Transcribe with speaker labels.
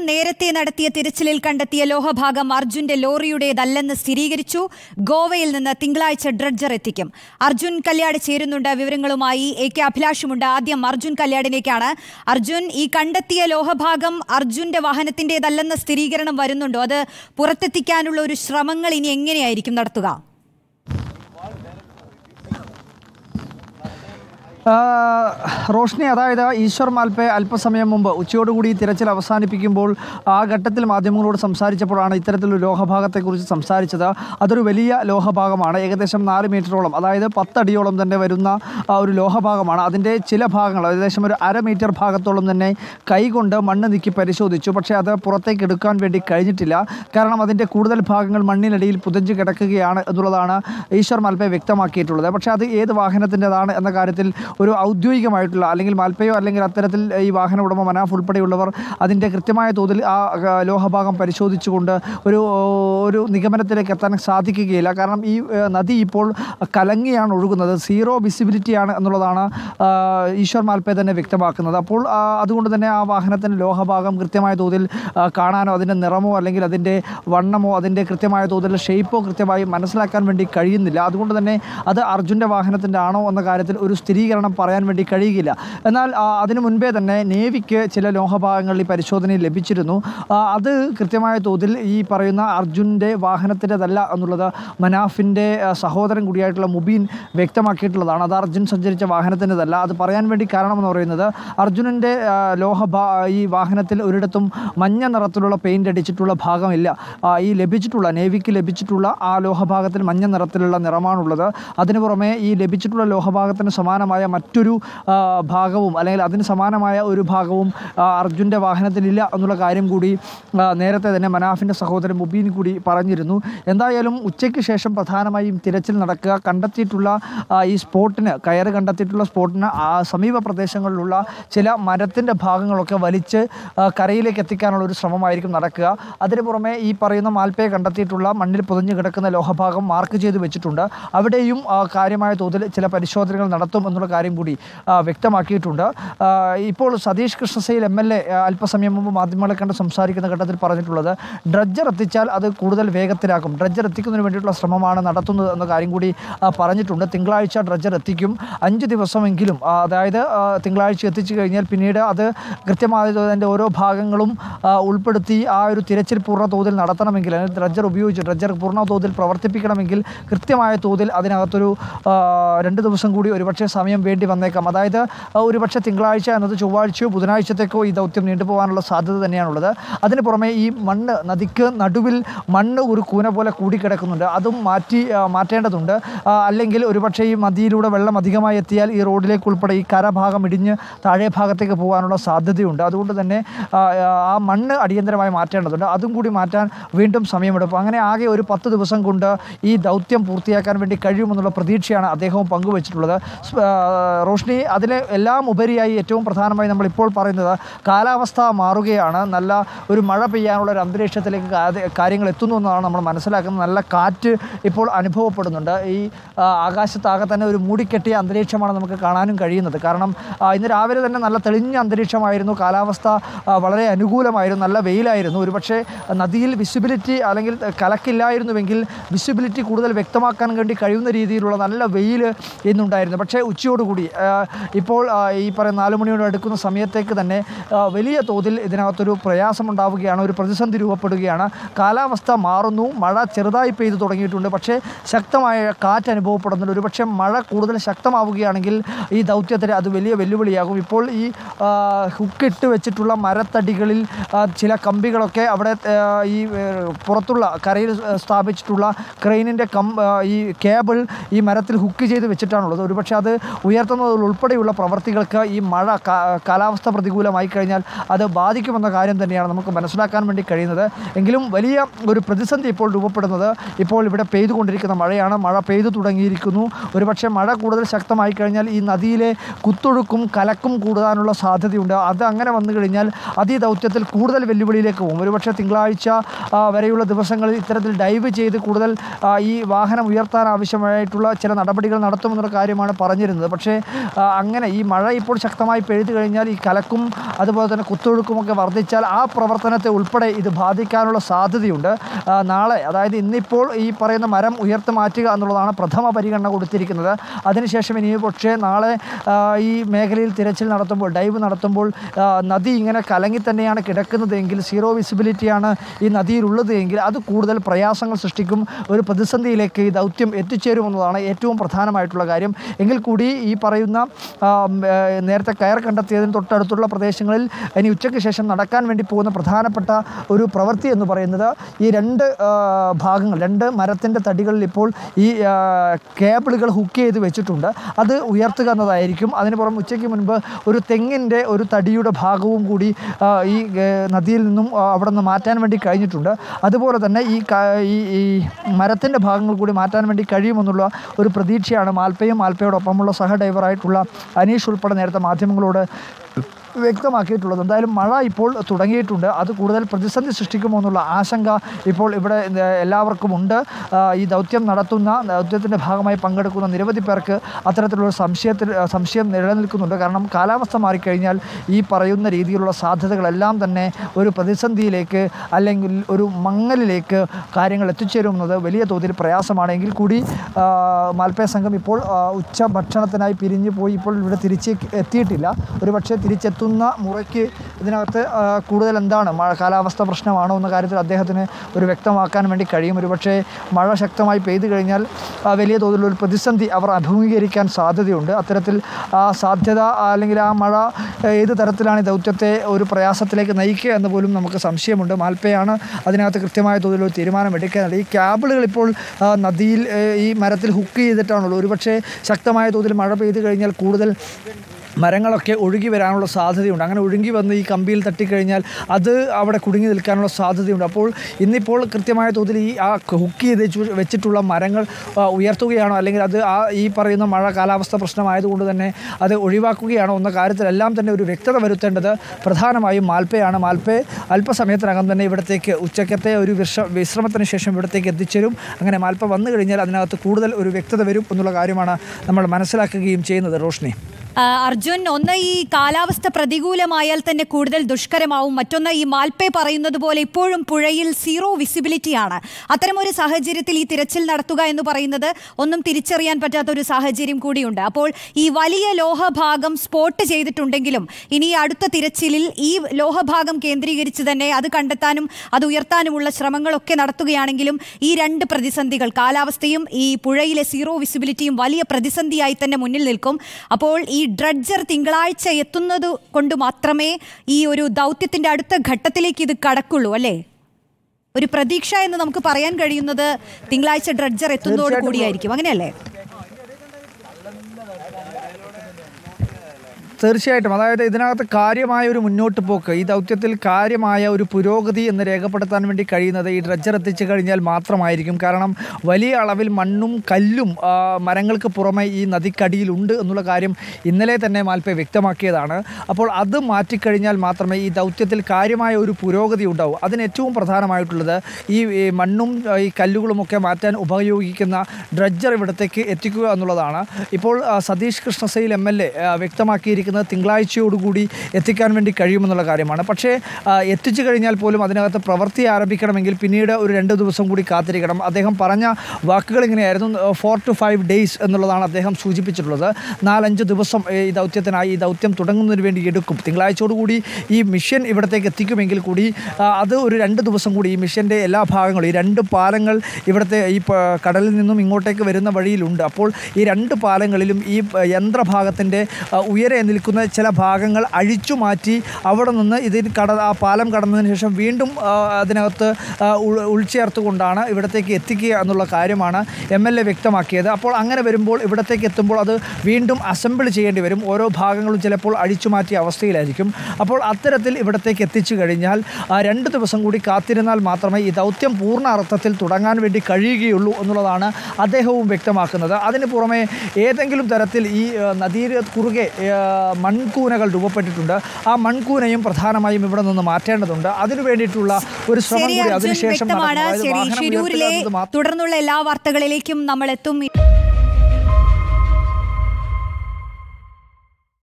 Speaker 1: നേരത്തെ നടത്തിയ തിരച്ചിലിൽ കണ്ടെത്തിയ ലോഹഭാഗം അർജുന്റെ ലോറിയുടേതല്ലെന്ന് സ്ഥിരീകരിച്ചു ഗോവയിൽ നിന്ന് തിങ്കളാഴ്ച ഡ്രഡ്ജർ എത്തിക്കും അർജുൻ കല്യാട് ചേരുന്നുണ്ട് വിവരങ്ങളുമായി എ കെ അഭിലാഷുമുണ്ട് ആദ്യം അർജുൻ കല്യാടിനേക്കാണ് അർജുൻ ഈ കണ്ടെത്തിയ ലോഹഭാഗം അർജുന്റെ വാഹനത്തിന്റേതല്ലെന്ന സ്ഥിരീകരണം വരുന്നുണ്ടോ അത് പുറത്തെത്തിക്കാനുള്ള ഒരു ശ്രമങ്ങൾ ഇനി എങ്ങനെയായിരിക്കും നടത്തുക
Speaker 2: ആ, റോഷ്നി അതായത് ഈശ്വർ മാൽപ്പെ അല്പസമയം മുമ്പ് ഉച്ചയോടുകൂടി തിരച്ചിൽ അവസാനിപ്പിക്കുമ്പോൾ ആ ഘട്ടത്തിൽ മാധ്യമങ്ങളോട് സംസാരിച്ചപ്പോഴാണ് ഇത്തരത്തിലൊരു ലോഹഭാഗത്തെക്കുറിച്ച് സംസാരിച്ചത് അതൊരു വലിയ ലോഹഭാഗമാണ് ഏകദേശം നാല് മീറ്ററോളം അതായത് പത്തടിയോളം തന്നെ വരുന്ന ആ, ഒരു ലോഹഭാഗമാണ് അതിൻ്റെ ചില ഭാഗങ്ങൾ ഏകദേശം ഒരു അര മീറ്റർ ഭാഗത്തോളം തന്നെ കൈകൊണ്ട് മണ്ണ് നീക്കി പരിശോധിച്ചു പക്ഷേ അത് പുറത്തേക്ക് എടുക്കാൻ വേണ്ടി കഴിഞ്ഞിട്ടില്ല കാരണം അതിൻ്റെ കൂടുതൽ ഭാഗങ്ങൾ മണ്ണിനടിയിൽ പുതഞ്ഞു കിടക്കുകയാണ് എന്നുള്ളതാണ് ഈശ്വർ മാൽപ്പെ വ്യക്തമാക്കിയിട്ടുള്ളത് പക്ഷേ അത് ഏത് വാഹനത്തിൻ്റെതാണ് എന്ന കാര്യത്തിൽ ഒരു ഔദ്യോഗികമായിട്ടുള്ള അല്ലെങ്കിൽ മാൽപ്പയോ അല്ലെങ്കിൽ അത്തരത്തിൽ ഈ വാഹന ഉടമ മനാഫ് ഉൾപ്പെടെയുള്ളവർ അതിൻ്റെ കൃത്യമായ തോതിൽ ആ ആ, ലോഹഭാഗം പരിശോധിച്ചുകൊണ്ട് ഒരു ഒരു നിഗമനത്തിലേക്ക് എത്താൻ സാധിക്കുകയില്ല കാരണം ഈ ഏ, നദി ഇപ്പോൾ കലങ്ങിയാണ് ഒഴുകുന്നത് സീറോ വിസിബിലിറ്റിയാണ് എന്നുള്ളതാണ് ആ, ഈശ്വർ മാൽപ്പെ തന്നെ വ്യക്തമാക്കുന്നത് അപ്പോൾ ആ, അതുകൊണ്ട് തന്നെ ആ വാഹനത്തിൻ്റെ ലോഹഭാഗം കൃത്യമായ തോതിൽ ആ, കാണാനോ അതിൻ്റെ നിറമോ അല്ലെങ്കിൽ അതിൻ്റെ വണ്ണമോ അതിൻ്റെ കൃത്യമായ തോതിൽ ഷേപ്പോ കൃത്യമായി മനസ്സിലാക്കാൻ വേണ്ടി കഴിയുന്നില്ല അതുകൊണ്ട് തന്നെ അത് അർജുൻ്റെ വാഹനത്തിൻ്റെ ആണോ എന്ന കാര്യത്തിൽ ഒരു സ്ഥിരീകരണം പറയാൻ വേണ്ടി കഴിയുകയില്ല എന്നാൽ ആ, അതിനു മുൻപേ തന്നെ നേവിക്ക് ചില ലോഹഭാഗങ്ങൾ ഈ പരിശോധനയിൽ ലഭിച്ചിരുന്നു ആ, അത് കൃത്യമായ തോതിൽ ഈ പറയുന്ന അർജുൻ്റെ വാഹനത്തിൻ്റെതല്ല എന്നുള്ളത് മനാഫിൻ്റെ ആ, സഹോദരൻ കൂടിയായിട്ടുള്ള മുബീൻ വ്യക്തമാക്കിയിട്ടുള്ളതാണ് അത് അർജുൻ സഞ്ചരിച്ച വാഹനത്തിൻ്റെതല്ല അത് പറയാൻ വേണ്ടി കാരണമെന്ന് പറയുന്നത് അർജുനൻ്റെ ലോഹഭാ ഈ വാഹനത്തിൽ ഒരിടത്തും മഞ്ഞ നിറത്തിലുള്ള പെയിൻ്റ് അടിച്ചിട്ടുള്ള ഭാഗമില്ല ആ, ഈ ലഭിച്ചിട്ടുള്ള നേവിക്ക് ലഭിച്ചിട്ടുള്ള ആ ലോഹഭാഗത്തിൽ മഞ്ഞ നിറത്തിലുള്ള നിറമാണുള്ളത് അതിനു പുറമെ ഈ ലഭിച്ചിട്ടുള്ള ലോഹഭാഗത്തിന് സമാനമായ മറ്റൊരു ആ, ഭാഗവും അല്ലെങ്കിൽ അതിന് സമാനമായ ഒരു ഭാഗവും ആ, അർജുൻ്റെ വാഹനത്തിലില്ല എന്നുള്ള കാര്യം കൂടി ആ, നേരത്തെ തന്നെ മനാഫിൻ്റെ സഹോദരൻ മുബീൻ കൂടി പറഞ്ഞിരുന്നു എന്തായാലും ഉച്ചയ്ക്ക് ശേഷം പ്രധാനമായും തിരച്ചിൽ നടക്കുക കണ്ടെത്തിയിട്ടുള്ള ആ, ഈ സ്പോട്ടിന് കയറ് കണ്ടെത്തിയിട്ടുള്ള സ്പോട്ടിന് ആ സമീപ പ്രദേശങ്ങളിലുള്ള ചില മരത്തിൻ്റെ ഭാഗങ്ങളൊക്കെ വലിച്ച് ആ, കരയിലേക്ക് എത്തിക്കാനുള്ള ഒരു ശ്രമമായിരിക്കും നടക്കുക അതിന് പുറമെ ഈ പറയുന്ന മാൽപ്പയെ കണ്ടെത്തിയിട്ടുള്ള മണ്ണിൽ പുതഞ്ഞു കിടക്കുന്ന ലോഹഭാഗം മാർക്ക് ചെയ്ത് വെച്ചിട്ടുണ്ട് അവിടെയും ആ, കാര്യമായ തോതിൽ ചില പരിശോധനകൾ നടത്തും എന്നുള്ള കാര്യം കൂടി ആ, വ്യക്തമാക്കിയിട്ടുണ്ട് ആ, ഇപ്പോൾ Satish Krishna Sail M L A അല്പസമയം മുമ്പ് മാധ്യമങ്ങളെ കണ്ട് സംസാരിക്കുന്ന ഘട്ടത്തിൽ പറഞ്ഞിട്ടുള്ളത് ഡ്രഡ്ജർ എത്തിച്ചാൽ അത് കൂടുതൽ വേഗത്തിലാക്കും ഡ്രഡ്ജർ എത്തിക്കുന്നതിന് വേണ്ടിയിട്ടുള്ള ശ്രമമാണ് നടത്തുന്നത് എന്ന കാര്യം കൂടി ആ, പറഞ്ഞിട്ടുണ്ട് തിങ്കളാഴ്ച ഡ്രഡ്ജർ എത്തിക്കും അഞ്ച് ദിവസമെങ്കിലും ആ, അതായത് ആ, തിങ്കളാഴ്ച എത്തിച്ചു കഴിഞ്ഞാൽ പിന്നീട് അത് കൃത്യമായ അതിൻ്റെ ഓരോ ഭാഗങ്ങളും ആ, ഉൾപ്പെടുത്തി ആ ഒരു തിരച്ചിൽ പൂർണ്ണ തോതിൽ നടത്തണമെങ്കിൽ അല്ലെങ്കിൽ ഡ്രഡ്ജർ ഉപയോഗിച്ച് ഡ്രഡ്ജർ പൂർണ്ണ തോതിൽ പ്രവർത്തിപ്പിക്കണമെങ്കിൽ കൃത്യമായ തോതിൽ അതിനകത്തൊരു ആ, രണ്ട് ദിവസം കൂടി ഒരുപക്ഷെ സമയം വേണ്ടി വന്നേക്കാം അതായത് ആ, ഒരുപക്ഷെ തിങ്കളാഴ്ച എന്നത് ചൊവ്വാഴ്ചയോ ബുധനാഴ്ചത്തേക്കോ ഈ ദൗത്യം നീണ്ടുപോകാനുള്ള സാധ്യത തന്നെയാണുള്ളത് അതിന് പുറമെ ഈ മണ്ണ് നദിക്ക് നടുവിൽ മണ്ണ് ഒരു കൂന പോലെ കൂടിക്കിടക്കുന്നുണ്ട് അതും മാറ്റി ആ, മാറ്റേണ്ടതുണ്ട് ആ, അല്ലെങ്കിൽ ഒരുപക്ഷെ ഈ നദിയിലൂടെ വെള്ളം അധികമായി എത്തിയാൽ ഈ റോഡിലേക്ക് ഉൾപ്പെടെ ഈ കരഭാഗം ഇടിഞ്ഞ് താഴെ ഭാഗത്തേക്ക് പോകാനുള്ള സാധ്യതയുണ്ട് അതുകൊണ്ട് തന്നെ ആ, ആ മണ്ണ് അടിയന്തരമായി മാറ്റേണ്ടതുണ്ട് അതും കൂടി മാറ്റാൻ വീണ്ടും സമയമെടുക്കും അങ്ങനെ ആകെ ഒരു പത്ത് ദിവസം കൊണ്ട് ഈ ദൗത്യം പൂർത്തിയാക്കാൻ വേണ്ടി കഴിയുമെന്നുള്ള പ്രതീക്ഷയാണ് അദ്ദേഹവും പങ്കുവച്ചിട്ടുള്ളത് സ്- ആ, റോഷ്നി അതിലെ എല്ലാം ഉപരിയായി ഏറ്റവും പ്രധാനമായി നമ്മൾ ഇപ്പോൾ പറയുന്നത് കാലാവസ്ഥ മാറുകയാണ് നല്ല ഒരു മഴ പെയ്യാനുള്ള ഒരു അന്തരീക്ഷത്തിലേക്ക് കാ- കാര്യങ്ങൾ എത്തുന്നു എന്നാണ് നമ്മൾ മനസ്സിലാക്കുന്നത് നല്ല കാറ്റ് ഇപ്പോൾ അനുഭവപ്പെടുന്നുണ്ട് ഈ ആ, ആകാശത്താകെ തന്നെ ഒരു മൂടിക്കെട്ടിയ അന്തരീക്ഷമാണ് നമുക്ക് കാണാനും കഴിയുന്നത് കാരണം ആ, ഇന്ന് രാവിലെ തന്നെ നല്ല തെളിഞ്ഞ അന്തരീക്ഷമായിരുന്നു കാലാവസ്ഥ ആ, വളരെ അനുകൂലമായിരുന്നു നല്ല വെയിലായിരുന്നു ഒരുപക്ഷെ നദിയിൽ വിസിബിലിറ്റി അല്ലെങ്കിൽ കലക്കില്ലായിരുന്നുവെങ്കിൽ വിസിബിലിറ്റി കൂടുതൽ വ്യക്തമാക്കാൻ വേണ്ടി കഴിയുന്ന രീതിയിലുള്ള നല്ല വെയിൽ ഇന്നുണ്ടായിരുന്നു പക്ഷേ ഉച്ചയോടുകൂടി ആ, ഇപ്പോൾ ആ, ഈ പറയുന്ന നാല് മണിയോട് അടുക്കുന്ന സമയത്തേക്ക് തന്നെ ആ, വലിയ തോതിൽ ഇതിനകത്തൊരു പ്രയാസമുണ്ടാവുകയാണ് ഒരു പ്രതിസന്ധി രൂപപ്പെടുകയാണ് കാലാവസ്ഥ മാറുന്നു മഴ ചെറുതായി പെയ്തു തുടങ്ങിയിട്ടുണ്ട് പക്ഷേ ശക്തമായ കാറ്റ് അനുഭവപ്പെടുന്നുണ്ട് ഒരുപക്ഷെ മഴ കൂടുതൽ ശക്തമാവുകയാണെങ്കിൽ ഈ ദൗത്യത്തിന് അത് വലിയ വെല്ലുവിളിയാകും ഇപ്പോൾ ഈ ആ, ഹുക്കിട്ട് വെച്ചിട്ടുള്ള മരത്തടികളിൽ ആ, ചില കമ്പികളൊക്കെ അവിടെ ആ, ഈ ഏ, പുറത്തുള്ള കരയിൽ സ്ഥാപിച്ചിട്ടുള്ള ക്രെയിനിൻ്റെ കം ആ, ഈ കേബിൾ ഈ മരത്തിൽ ഹുക്ക് ചെയ്ത് വെച്ചിട്ടാണുള്ളത് ഒരുപക്ഷെ അത് ഉയർത്തുന്നത് ഉൾപ്പെടെയുള്ള പ്രവർത്തികൾക്ക് ഈ മഴ കാ- കാലാവസ്ഥ പ്രതികൂലമായി കഴിഞ്ഞാൽ അത് ബാധിക്കുമെന്ന കാര്യം തന്നെയാണ് നമുക്ക് മനസ്സിലാക്കാൻ വേണ്ടി കഴിയുന്നത് എങ്കിലും വലിയ ഒരു പ്രതിസന്ധി ഇപ്പോൾ രൂപപ്പെടുന്നത് ഇപ്പോൾ ഇവിടെ പെയ്തുകൊണ്ടിരിക്കുന്ന മഴയാണ് മഴ പെയ്തു തുടങ്ങിയിരിക്കുന്നു ഒരുപക്ഷെ മഴ കൂടുതൽ ശക്തമായി കഴിഞ്ഞാൽ ഈ നദിയിലെ കുത്തൊഴുക്കും കലക്കും കൂടാനുള്ള സാധ്യതയുണ്ട് അത് അങ്ങനെ വന്നു കഴിഞ്ഞാൽ അത് ഈ ദൗത്യത്തിൽ കൂടുതൽ വെല്ലുവിളിയിലേക്ക് പോകും ഒരുപക്ഷെ തിങ്കളാഴ്ച ആ, വരെയുള്ള ദിവസങ്ങളിൽ ഇത്തരത്തിൽ ഡൈവ് ചെയ്ത് കൂടുതൽ ആ, ഈ വാഹനം ഉയർത്താൻ ആവശ്യമായിട്ടുള്ള ചില നടപടികൾ നടത്തുമെന്നുള്ള കാര്യമാണ് പറഞ്ഞിരുന്നത് പക്ഷേ ഒരുപക്ഷെ ആ, അങ്ങനെ ഈ മഴ ഇപ്പോൾ ശക്തമായി പെയ്തു കഴിഞ്ഞാൽ ഈ കലക്കും അതുപോലെ തന്നെ കുത്തൊഴുക്കുമൊക്കെ വർദ്ധിച്ചാൽ ആ പ്രവർത്തനത്തെ ഉൾപ്പെടെ ഇത് ബാധിക്കാനുള്ള സാധ്യതയുണ്ട് ആ, നാളെ അതായത് ഇന്നിപ്പോൾ ഈ പറയുന്ന മരം ഉയർത്തി മാറ്റുക എന്നുള്ളതാണ് പ്രഥമ പരിഗണന കൊടുത്തിരിക്കുന്നത് അതിനുശേഷം ഇനി പക്ഷേ നാളെ ആ, ഈ മേഖലയിൽ തിരച്ചിൽ നടത്തുമ്പോൾ ഡൈവ് നടത്തുമ്പോൾ ആ, നദി ഇങ്ങനെ കലങ്ങി തന്നെയാണ് കിടക്കുന്നതെങ്കിൽ സീറോ വിസിബിലിറ്റിയാണ് ഈ നദിയിലുള്ളത് എങ്കിൽ അത് കൂടുതൽ പ്രയാസങ്ങൾ സൃഷ്ടിക്കും ഒരു പ്രതിസന്ധിയിലേക്ക് ഈ ദൗത്യം എത്തിച്ചേരുമെന്നതാണ് ഏറ്റവും പ്രധാനമായിട്ടുള്ള കാര്യം എങ്കിൽ കൂടി ഈ പറയുന്ന ആ, ഉം, ഏ, നേരത്തെ കയർ കണ്ടെത്തിയതിന് തൊട്ടടുത്തുള്ള പ്രദേശങ്ങളിൽ ഇനി ഉച്ചയ്ക്ക് ശേഷം നടക്കാൻ വേണ്ടി പോകുന്ന പ്രധാനപ്പെട്ട ഒരു പ്രവൃത്തി എന്ന് പറയുന്നത് ഈ രണ്ട് ആ, ഭാഗങ്ങൾ രണ്ട് മരത്തിൻ്റെ തടികളിൽ ഇപ്പോൾ ഈ ആ, കേബിളുകൾ ഹുക്ക് ചെയ്ത് വെച്ചിട്ടുണ്ട് അത് ഉയർത്തുക എന്നതായിരിക്കും അതിന് പുറം ഉച്ചയ്ക്ക് മുൻപ് ഒരു തെങ്ങിൻ്റെ ഒരു തടിയുടെ ഭാഗവും കൂടി ആ, ഈ ഏ, നദിയിൽ നിന്നും ആ, അവിടെ നിന്ന് മാറ്റാൻ വേണ്ടി കഴിഞ്ഞിട്ടുണ്ട് അതുപോലെ തന്നെ ഈ ക- ഈ ഈ മരത്തിൻ്റെ ഭാഗങ്ങൾ കൂടി മാറ്റാൻ വേണ്ടി കഴിയുമെന്നുള്ള ഒരു പ്രതീക്ഷയാണ് മാൽപ്പയും മാൽപ്പയോടൊപ്പമുള്ള സഹ ഡൈവറായിട്ടുള്ള അനീഷ് ഉൾപ്പെടെ നേരത്തെ മാധ്യമങ്ങളോട് വ്യക്തമാക്കിയിട്ടുള്ളത് എന്തായാലും മഴ ഇപ്പോൾ തുടങ്ങിയിട്ടുണ്ട് അത് കൂടുതൽ പ്രതിസന്ധി സൃഷ്ടിക്കുമോ എന്നുള്ള ആശങ്ക ഇപ്പോൾ ഇവിടെ ഏഹ്, എല്ലാവർക്കും ഉണ്ട് ആ, ഈ ദൗത്യം നടത്തുന്ന ദൗത്യത്തിൻ്റെ ഭാഗമായി പങ്കെടുക്കുന്ന നിരവധി പേർക്ക് അത്തരത്തിലുള്ള സംശയത്തിൽ സംശയം നിലനിൽക്കുന്നുണ്ട് കാരണം കാലാവസ്ഥ മാറിക്കഴിഞ്ഞാൽ ഈ പറയുന്ന രീതിയിലുള്ള സാധ്യതകളെല്ലാം തന്നെ ഒരു പ്രതിസന്ധിയിലേക്ക് അല്ലെങ്കിൽ ഒരു മങ്ങലിലേക്ക് കാര്യങ്ങൾ എത്തിച്ചേരുമെന്നത് വലിയ തോതിൽ പ്രയാസമാണെങ്കിൽ കൂടി ആ, മാൽപ്പയ സംഘം ഇപ്പോൾ ആ, ഉച്ച ഭക്ഷണത്തിനായി പിരിഞ്ഞു പോയി ഇപ്പോൾ ഇവിടെ തിരിച്ച് എത്തിയിട്ടില്ല ഒരു പക്ഷേ തിരിച്ചെത്തുന്ന മുറയ്ക്ക് ഇതിനകത്ത് ആ, കൂടുതൽ എന്താണ് മഴ കാലാവസ്ഥ പ്രശ്നമാണോ എന്ന കാര്യത്തിൽ അദ്ദേഹത്തിന് ഒരു വ്യക്തമാക്കാൻ വേണ്ടി കഴിയും ഒരു പക്ഷേ മഴ ശക്തമായി പെയ്തു കഴിഞ്ഞാൽ ആ, വലിയ തോതിലുള്ള ഒരു പ്രതിസന്ധി അവർ അഭിമുഖീകരിക്കാൻ സാധ്യതയുണ്ട് അത്തരത്തിൽ ആ സാധ്യത അല്ലെങ്കിൽ ആ മഴ ആ, ഏത് തരത്തിലാണ് ഈ ദൗത്യത്തെ ഒരു പ്രയാസത്തിലേക്ക് നയിക്കുക എന്ന് പോലും നമുക്ക് സംശയമുണ്ട് മാൽപ്പയാണ് അതിനകത്ത് കൃത്യമായ തോതിലൊരു തീരുമാനം എടുക്കാനുള്ളത് ഈ ക്യാബിളുകൾ ഇപ്പോൾ ആ, നദിയിൽ ഏ, ഈ മരത്തിൽ ഹുക്ക് ചെയ്തിട്ടാണുള്ളത് ഒരുപക്ഷെ ശക്തമായ തോതിൽ മഴ പെയ്തു കഴിഞ്ഞാൽ കൂടുതൽ മരങ്ങളൊക്കെ ഒഴുകി വരാനുള്ള സാധ്യതയുണ്ട് അങ്ങനെ ഒഴുകി വന്ന് ഈ കമ്പിയിൽ തട്ടിക്കഴിഞ്ഞാൽ അത് അവിടെ കുടുങ്ങി നിൽക്കാനുള്ള സാധ്യതയുണ്ട് അപ്പോൾ ഇന്നിപ്പോൾ കൃത്യമായ തോതിൽ ഈ ആ ഹുക്ക് ചെയ്ത് വെച്ചു- വെച്ചിട്ടുള്ള മരങ്ങൾ ആ, ഉയർത്തുകയാണോ അല്ലെങ്കിൽ അത് ആ ഈ പറയുന്ന മഴ കാലാവസ്ഥ പ്രശ്നമായതുകൊണ്ട് തന്നെ അത് ഒഴിവാക്കുകയാണോ എന്ന കാര്യത്തിലെല്ലാം തന്നെ ഒരു വ്യക്തത വരുത്തേണ്ടത് പ്രധാനമായും മാൽപ്പയാണ് മാൽപ്പെ അല്പസമയത്തിനകം തന്നെ ഇവിടത്തേക്ക് ഉച്ചക്കത്തെ ഒരു വിശ്ര വിശ്രമത്തിന് ശേഷം ഇവിടത്തേക്ക് എത്തിച്ചേരും അങ്ങനെ മാൽപ്പ വന്നു കഴിഞ്ഞാൽ അതിനകത്ത് കൂടുതൽ ഒരു വ്യക്തത വരും എന്നുള്ള കാര്യമാണ് നമ്മൾ മനസ്സിലാക്കുകയും ചെയ്യുന്നത് റോഷ്നി
Speaker 1: ആ, അർജുൻ ഒന്ന് ഈ കാലാവസ്ഥ പ്രതികൂലമായാൽ തന്നെ കൂടുതൽ ദുഷ്കരമാവും മറ്റൊന്ന് ഈ മാൽപ്പെ പറയുന്നത് പോലെ ഇപ്പോഴും പുഴയിൽ സീറോ വിസിബിലിറ്റിയാണ് അത്തരമൊരു സാഹചര്യത്തിൽ ഈ തിരച്ചിൽ നടത്തുക എന്ന് പറയുന്നത് ഒന്നും തിരിച്ചറിയാൻ പറ്റാത്ത ഒരു സാഹചര്യം കൂടിയുണ്ട് അപ്പോൾ ഈ വലിയ ലോഹഭാഗം സ്പോട്ട് ചെയ്തിട്ടുണ്ടെങ്കിലും ഇനി അടുത്ത തിരച്ചിലിൽ ഈ ലോഹഭാഗം കേന്ദ്രീകരിച്ച് തന്നെ അത് കണ്ടെത്താനും അത് ഉയർത്താനുമുള്ള ശ്രമങ്ങളൊക്കെ നടത്തുകയാണെങ്കിലും ഈ രണ്ട് പ്രതിസന്ധികൾ കാലാവസ്ഥയും ഈ പുഴയിലെ സീറോ വിസിബിലിറ്റിയും വലിയ പ്രതിസന്ധിയായി തന്നെ മുന്നിൽ നിൽക്കും അപ്പോൾ ഈ ഡ്രഡ്ജർ തിങ്കളാഴ്ച എത്തുന്നത് കൊണ്ട് മാത്രമേ ഈ ഒരു ദൗത്യത്തിന്റെ അടുത്ത ഘട്ടത്തിലേക്ക് ഇത് കടക്കുള്ളൂ അല്ലേ ഒരു പ്രതീക്ഷ എന്ന് നമുക്ക് പറയാൻ കഴിയുന്നത് തിങ്കളാഴ്ച ഡ്രഡ്ജർ എത്തുന്നതോട്
Speaker 2: തീർച്ചയായിട്ടും.
Speaker 1: കൂടിയായിരിക്കും അങ്ങനെയല്ലേ
Speaker 2: തീർച്ചയായിട്ടും അതായത് ഇതിനകത്ത് കാര്യമായ ഒരു മുന്നോട്ട് പോക്ക് ഈ ദൗത്യത്തിൽ കാര്യമായ ഒരു പുരോഗതി എന്ന് രേഖപ്പെടുത്താൻ വേണ്ടി കഴിയുന്നത് ഈ ഡ്രഡ്ജർ എത്തിച്ചു കഴിഞ്ഞാൽ മാത്രമായിരിക്കും കാരണം വലിയ അളവിൽ മണ്ണും കല്ലും ആ, മരങ്ങൾക്ക് പുറമെ ഈ നദിക്കടിയിലുണ്ട് എന്നുള്ള കാര്യം ഇന്നലെ തന്നെ മാൽപ്പെ വ്യക്തമാക്കിയതാണ് അപ്പോൾ അത് മാറ്റിക്കഴിഞ്ഞാൽ മാത്രമേ ഈ ദൗത്യത്തിൽ കാര്യമായ ഒരു പുരോഗതി ഉണ്ടാവൂ അതിന് ഏറ്റവും പ്രധാനമായിട്ടുള്ളത് ഈ ഈ മണ്ണും ആ, ഈ കല്ലുകളുമൊക്കെ മാറ്റാൻ ഉപയോഗിക്കുന്ന ഡ്രഡ്ജർ ഇവിടത്തേക്ക് എത്തിക്കുക എന്നുള്ളതാണ് ഇപ്പോൾ ആ, Satish Krishna Sail M L A വ്യക്തമാക്കിയിരിക്കുന്നത് തിങ്കളാഴ്ചയോടുകൂടി എത്തിക്കാൻ വേണ്ടി കഴിയുമെന്നുള്ള കാര്യമാണ് പക്ഷേ ആ, എത്തിച്ചു കഴിഞ്ഞാൽ പോലും അതിനകത്ത് പ്രവൃത്തി ആരംഭിക്കണമെങ്കിൽ പിന്നീട് ഒരു രണ്ട് ദിവസം കൂടി കാത്തിരിക്കണം അദ്ദേഹം പറഞ്ഞ വാക്കുകൾ ഇങ്ങനെയായിരുന്നു ഫോർ ടു ഫൈവ് ഡേയ്സ് എന്നുള്ളതാണ് അദ്ദേഹം സൂചിപ്പിച്ചിട്ടുള്ളത് നാലഞ്ച് ദിവസം ഏ, ഈ ദൗത്യത്തിനായി ഈ ദൗത്യം തുടങ്ങുന്നതിന് വേണ്ടി എടുക്കും തിങ്കളാഴ്ചയോടുകൂടി ഈ മിഷൻ ഇവിടത്തേക്ക് എത്തിക്കുമെങ്കിൽ കൂടി ആ, അത് ഒരു രണ്ട് ദിവസം കൂടി ഈ മിഷൻ്റെ എല്ലാ ഭാഗങ്ങളും ഈ രണ്ട് പാലങ്ങൾ ഇവിടുത്തെ ഈ പ- കടലിൽ നിന്നും ഇങ്ങോട്ടേക്ക് വരുന്ന വഴിയിലുണ്ട് അപ്പോൾ ഈ രണ്ട് പാലങ്ങളിലും ഈ പ- യന്ത്രഭാഗത്തിൻ്റെ ആ, ഉയരെ നിൽക്കുന്ന ചില ഭാഗങ്ങൾ അഴിച്ചു മാറ്റി അവിടെ നിന്ന് ഇതിൽ കട ആ പാലം കടന്നതിന് ശേഷം വീണ്ടും ആ, അതിനകത്ത് ആ, ഉൾ- ഉൾച്ചേർത്തുകൊണ്ടാണ് ഇവിടത്തേക്ക് എത്തിക്കുക എന്നുള്ള കാര്യമാണ് എം എൽ എ വ്യക്തമാക്കിയത് അപ്പോൾ അങ്ങനെ വരുമ്പോൾ ഇവിടത്തേക്ക് എത്തുമ്പോൾ അത് വീണ്ടും അസംബിൾ ചെയ്യേണ്ടി വരും ഓരോ ഭാഗങ്ങളും ചിലപ്പോൾ അഴിച്ചു മാറ്റിയ അവസ്ഥയിലായിരിക്കും അപ്പോൾ അത്തരത്തിൽ ഇവിടത്തേക്ക് എത്തിച്ചു കഴിഞ്ഞാൽ ആ, രണ്ട് ദിവസം കൂടി കാത്തിരുന്നാൽ മാത്രമേ ഈ ദൗത്യം പൂർണ്ണ അർത്ഥത്തിൽ തുടങ്ങാൻ വേണ്ടി കഴിയുകയുള്ളൂ എന്നുള്ളതാണ് അദ്ദേഹവും വ്യക്തമാക്കുന്നത് അതിന് പുറമെ ഏതെങ്കിലും തരത്തിൽ ഈ ആ, നദിയുടെ കുറുകെ ആ, മൺകൂനകൾ രൂപപ്പെട്ടിട്ടുണ്ട് ആ മൺകൂനയും പ്രധാനമായും ഇവിടെ നിന്ന് മാറ്റേണ്ടതുണ്ട് അതിനു വേണ്ടിയിട്ടുള്ള ഒരു ശ്രമം
Speaker 1: ശരി
Speaker 2: കൂടി
Speaker 1: അർജുൻ
Speaker 2: അതിനുശേഷം
Speaker 1: വ്യക്തമാണ്
Speaker 2: നടക്കണം. അതായത്
Speaker 1: ശരി
Speaker 2: വാഹനം
Speaker 1: ഷിരൂരിലെ
Speaker 2: ഉയർത്തുക എന്നത് മാത്രം
Speaker 1: തുടർന്നുള്ള എല്ലാ വാർത്തകളിലേക്കും നമ്മൾ എത്തും